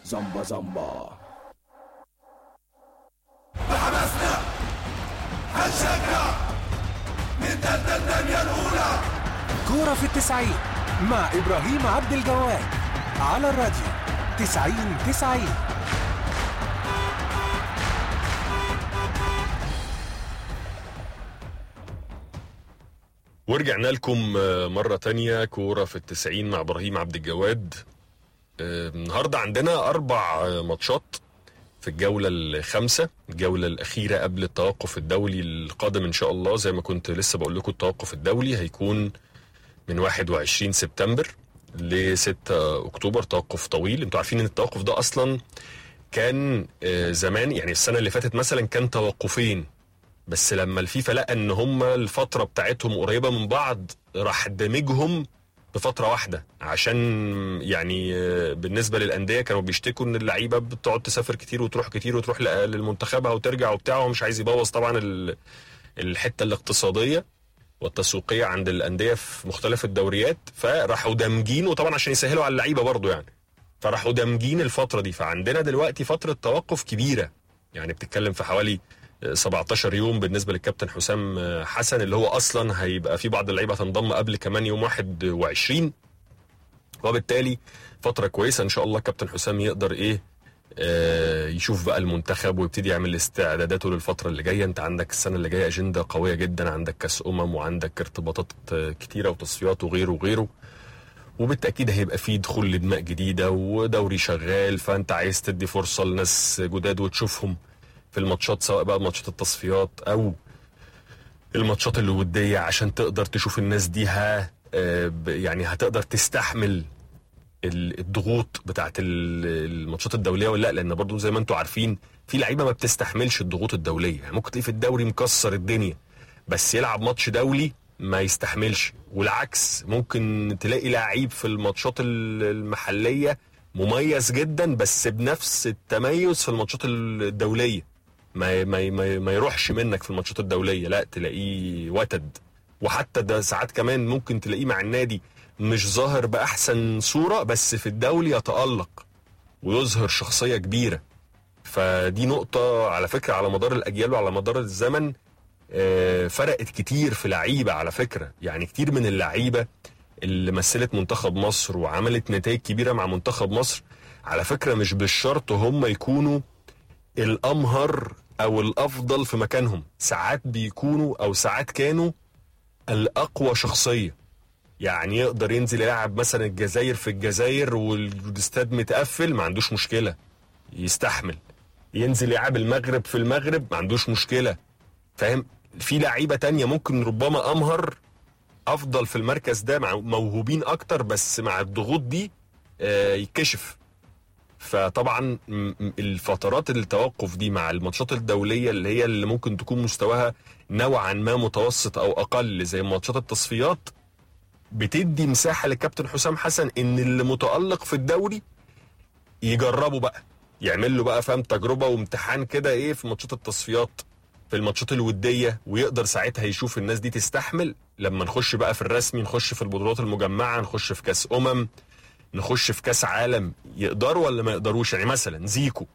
زمبا زمبا بحماسنا هنشجع نتقدم الدنيا الأولى كورة في التسعين مع إبراهيم عبد الجواد على الراديو تسعين تسعين ورجعنا لكم آه، مرة تانية كورة في التسعين مع إبراهيم عبد الجواد آه، النهاردة عندنا أربع آه، ماتشات في الجولة الخامسة الجولة الأخيرة قبل التوقف الدولي القادم إن شاء الله زي ما كنت لسه بقول لكم التوقف الدولي هيكون من 21 سبتمبر ل 6 أكتوبر توقف طويل انتوا عارفين إن التوقف ده أصلا كان آه، زمان يعني السنة اللي فاتت مثلا كان توقفين بس لما الفيفا لقى ان هم الفتره بتاعتهم قريبه من بعض راح دمجهم بفتره واحده عشان يعني آه، بالنسبه للانديه كانوا بيشتكوا ان اللعيبه بتقعد تسافر كتير وتروح كتير وتروح ل- للمنتخبها وترجع وبتاع ومش عايز يبوظ طبعا ال- الحته الاقتصاديه والتسويقيه عند الانديه في مختلف الدوريات فراحوا دامجين وطبعا عشان يسهلوا على اللعيبه برضو يعني فراحوا دامجين الفتره دي فعندنا دلوقتي فتره توقف كبيره يعني بتتكلم في حوالي 17 يوم بالنسبه للكابتن حسام حسن اللي هو اصلا هيبقى في بعض اللعيبه هتنضم قبل كمان يوم 21 وبالتالي فتره كويسه ان شاء الله كابتن حسام يقدر ايه آه، يشوف بقى المنتخب ويبتدي يعمل استعداداته للفتره اللي جايه انت عندك السنه اللي جايه اجنده قويه جدا عندك كاس امم وعندك ارتباطات آه، كتيره وتصفيات وغيره وغيره وبالتاكيد هيبقى في دخول لدماء جديده ودوري شغال فانت عايز تدي فرصه لناس جداد وتشوفهم في الماتشات سواء بقى ماتشات التصفيات او الماتشات الوديه عشان تقدر تشوف الناس دي ها آه، ب- يعني هتقدر تستحمل ال- الضغوط بتاعت ال- الماتشات الدوليه ولا لا لان برضو زي ما انتم عارفين في لعيبه ما بتستحملش الضغوط الدوليه يعني ممكن تلاقيه في الدوري مكسر الدنيا بس يلعب ماتش دولي ما يستحملش والعكس ممكن تلاقي لعيب في الماتشات ال- المحليه مميز جدا بس بنفس التميز في الماتشات الدوليه ما ما ما, ما يروحش منك في الماتشات الدوليه لا تلاقيه وتد وحتى ده ساعات كمان ممكن تلاقيه مع النادي مش ظاهر باحسن صوره بس في الدولي يتالق ويظهر شخصيه كبيره فدي نقطه على فكره على مدار الاجيال وعلى مدار الزمن آه، فرقت كتير في لعيبه على فكره يعني كتير من اللعيبه اللي مثلت منتخب مصر وعملت نتائج كبيره مع منتخب مصر على فكره مش بالشرط هم يكونوا الامهر او الافضل في مكانهم ساعات بيكونوا او ساعات كانوا الاقوى شخصيه يعني يقدر ينزل يلعب مثلا الجزائر في الجزائر والاستاد متقفل ما عندوش مشكله يستحمل ينزل يلعب المغرب في المغرب ما عندوش مشكله فاهم في لعيبه تانية ممكن ربما امهر افضل في المركز ده مع موهوبين اكتر بس مع الضغوط دي آه، يتكشف فطبعا م- م- الفترات التوقف دي مع الماتشات الدوليه اللي هي اللي ممكن تكون مستواها نوعا ما متوسط او اقل زي ماتشات التصفيات بتدي مساحه للكابتن حسام حسن ان اللي متالق في الدوري يجربه بقى يعمل له بقى فاهم تجربه وامتحان كده ايه في ماتشات التصفيات في الماتشات الوديه ويقدر ساعتها يشوف الناس دي تستحمل لما نخش بقى في الرسمي نخش في البطولات المجمعه نخش في كاس امم نخش في كاس عالم يقدروا ولا ما يقدروش يعني مثلا زيكو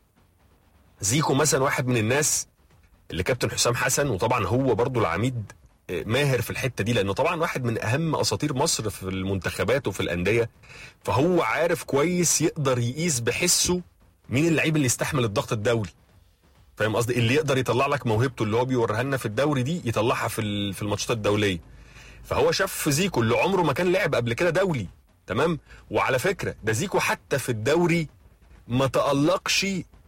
زيكو مثلا واحد من الناس اللي كابتن حسام حسن وطبعا هو برضو العميد آه، ماهر في الحته دي لانه طبعا واحد من اهم اساطير مصر في المنتخبات وفي الانديه فهو عارف كويس يقدر يقيس بحسه مين اللعيب اللي يستحمل الضغط الدولي فاهم قصدي اللي يقدر يطلع لك موهبته اللي هو بيوريها لنا في الدوري دي يطلعها في ال- في الماتشات الدوليه فهو شاف في زيكو اللي عمره ما كان لعب قبل كده دولي تمام وعلى فكره ده زيكو حتى في الدوري ما تألقش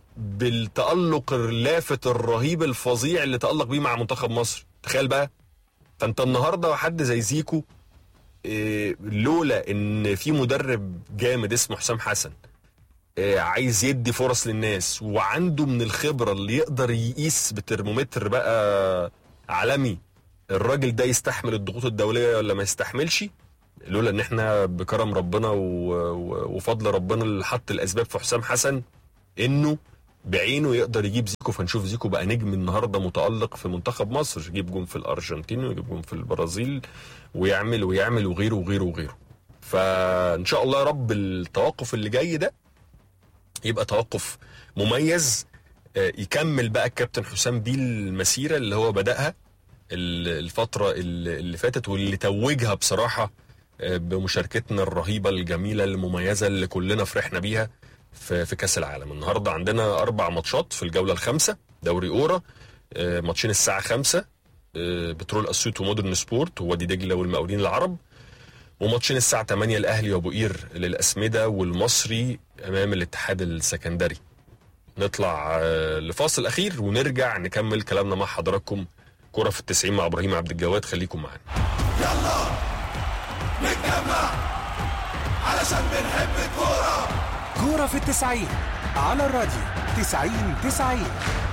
بالتألق اللافت الرهيب الفظيع اللي تألق بيه مع منتخب مصر تخيل بقى فانت النهارده حد زي زيكو إيه، لولا ان في مدرب جامد اسمه حسام حسن إيه، عايز يدي فرص للناس وعنده من الخبره اللي يقدر يقيس بترمومتر بقى عالمي الراجل ده يستحمل الضغوط الدوليه ولا ما يستحملش لولا ان احنا بكرم ربنا و... و... وفضل ربنا اللي حط الاسباب في حسام حسن انه بعينه يقدر يجيب زيكو فنشوف زيكو بقى نجم النهارده متالق في منتخب مصر يجيب جون في الارجنتين ويجيب جون في البرازيل ويعمل ويعمل وغيره وغيره وغيره فان شاء الله يا رب التوقف اللي جاي ده يبقى توقف مميز آه، يكمل بقى الكابتن حسام بيه المسيره اللي هو بداها ال- الفتره اللي اللي فاتت واللي توجها بصراحه آه، بمشاركتنا الرهيبه الجميله المميزه اللي كلنا فرحنا بيها في في كاس العالم النهارده عندنا اربع ماتشات في الجوله الخامسه دوري اورا آه، ماتشين الساعه خمسة آه، بترول اسيوط ومودرن سبورت ووادي دجله والمقاولين العرب وماتشين الساعه 8 الاهلي وابو قير للاسمده والمصري امام الاتحاد السكندري نطلع آه، لفاصل اخير ونرجع نكمل كلامنا مع حضراتكم كرة في التسعين مع ابراهيم عبد الجواد خليكم معانا يلا نتجمع علشان بنحب الكورة كورة في التسعين على الراديو تسعين تسعين